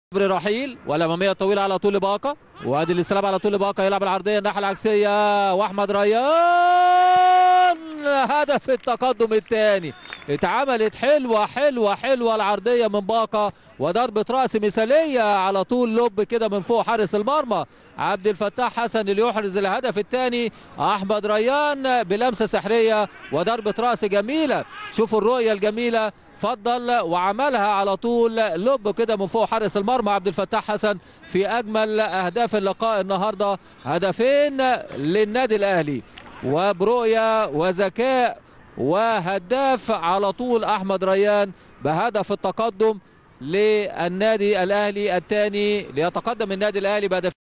صبري رحيل والاماميه طويله على طول باقه وادي الاستلام على طول باقه يلعب العرضيه الناحيه العكسيه واحمد ريان هدف التقدم الثاني اتعملت حلوه حلوه حلوه العرضيه من باقه وضربه راس مثاليه على طول لب كده من فوق حارس المرمى عبد الفتاح حسن اللي يحرز الهدف الثاني احمد ريان بلمسه سحريه وضربه راس جميله شوفوا الرؤيه الجميله فضل وعملها على طول لب كده من فوق حارس المرمى عبد الفتاح حسن في اجمل اهداف اللقاء النهارده هدفين للنادي الاهلي وبرؤيه وذكاء وهداف على طول احمد ريان بهدف التقدم للنادي الاهلي الثاني ليتقدم النادي الاهلي بهدف